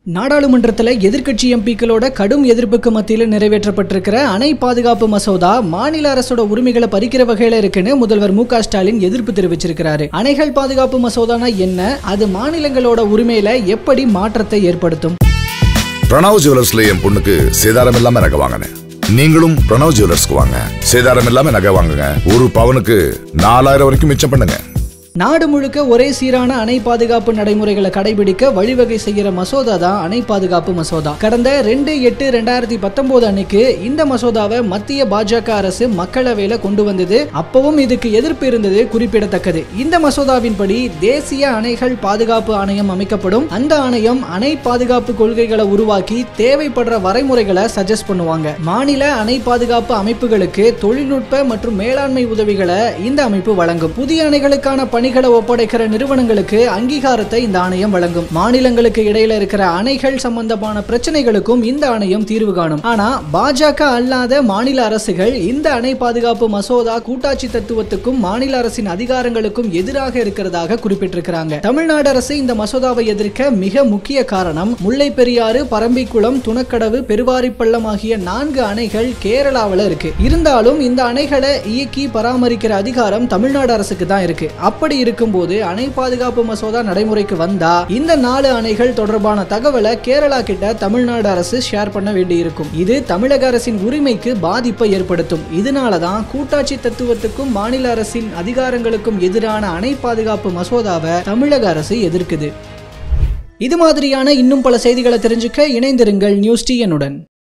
நாடாளுமன்றத்தில் எதிர்க்கட்சி எம்பிக்களோட கடும் எதிர்ப்புக்கு மத்தியில் நிறைவேற்றப்பட்டிருக்கிற அணை பாதுகாப்பு மசோதா மாநில அரசோட உரிமைகளை பறிக்கிற வகையில இருக்குன்னு முதல்வர் மு க ஸ்டாலின் எதிர்ப்பு தெரிவிச்சிருக்கிறாரு அணைகள் பாதுகாப்பு மசோதானா என்ன அது மாநிலங்களோட உரிமையில எப்படி மாற்றத்தை ஏற்படுத்தும் பிரணவ் ஜுவல்லர்ஸ்ல என் பொண்ணுக்கு சேதாரம் இல்லாம நகை வாங்கினேன் நீங்களும் பிரணவ் ஜுவல்லர்ஸ்க்கு வாங்க சேதாரம் இல்லாம நகை வாங்குங்க ஒரு பவனுக்கு நாலாயிரம் வரைக்கும் மிச்சம் பண்ணுங்க நாடு முழுக்க ஒரே சீரான அணை பாதுகாப்பு நடைமுறைகளை கடைபிடிக்க வழிவகை செய்கிற மசோதா தான் அணை பாதுகாப்பு மசோதா கடந்த ரெண்டு எட்டு ரெண்டாயிரத்தி பத்தொன்பது அன்னைக்கு இந்த மசோதாவை மத்திய பாஜக அரசு மக்களவையில கொண்டு வந்தது அப்பவும் இதுக்கு எதிர்ப்பு இருந்தது குறிப்பிடத்தக்கது இந்த மசோதாவின்படி தேசிய அணைகள் பாதுகாப்பு ஆணையம் அமைக்கப்படும் அந்த ஆணையம் அணை பாதுகாப்பு கொள்கைகளை உருவாக்கி தேவைப்படுற வரைமுறைகளை சஜஸ்ட் பண்ணுவாங்க மாநில அணை பாதுகாப்பு அமைப்புகளுக்கு தொழில்நுட்ப மற்றும் மேலாண்மை உதவிகளை இந்த அமைப்பு வழங்கும் புதிய அணைகளுக்கான பணிகளை ஒப்படைக்கிற நிறுவனங்களுக்கு அங்கீகாரத்தை இந்த ஆணையம் வழங்கும் மாநிலங்களுக்கு இடையில இருக்கிற அணைகள் சம்பந்தமான பிரச்சனைகளுக்கும் இந்த ஆணையம் தீர்வு காணும் ஆனா பாஜக அல்லாத மாநில அரசுகள் இந்த அணை பாதுகாப்பு மசோதா கூட்டாட்சி தத்துவத்துக்கும் மாநில அரசின் அதிகாரங்களுக்கும் எதிராக இருக்கிறதாக குறிப்பிட்டிருக்கிறாங்க தமிழ்நாடு அரசு இந்த மசோதாவை எதிர்க்க மிக முக்கிய காரணம் முல்லை பெரியாறு பரம்பிக்குளம் துணக்கடவு பெருவாரிப்பள்ளம் ஆகிய நான்கு அணைகள் கேரளாவில் இருக்கு இருந்தாலும் இந்த அணைகளை இயக்கி பராமரிக்கிற அதிகாரம் தமிழ்நாடு அரசுக்கு தான் இருக்கு அப்படி இருக்கும்போது அணை பாதுகாப்பு மசோதா நடைமுறைக்கு வந்தா இந்த நாலு அணைகள் தொடர்பான தகவலை கேரளா கிட்ட தமிழ்நாடு அரசு ஷேர் பண்ண வேண்டியிருக்கும் இது தமிழக அரசின் உரிமைக்கு பாதிப்பை ஏற்படுத்தும் இதனாலதான் கூட்டாட்சி தத்துவத்துக்கும் மாநில அரசின் அதிகாரங்களுக்கும் எதிரான அணை பாதுகாப்பு மசோதாவை தமிழக அரசு எதிர்க்குது இது மாதிரியான இன்னும் பல செய்திகளை தெரிஞ்சுக்க இணைந்திருங்கள் நியூஸ் டிஎனுடன்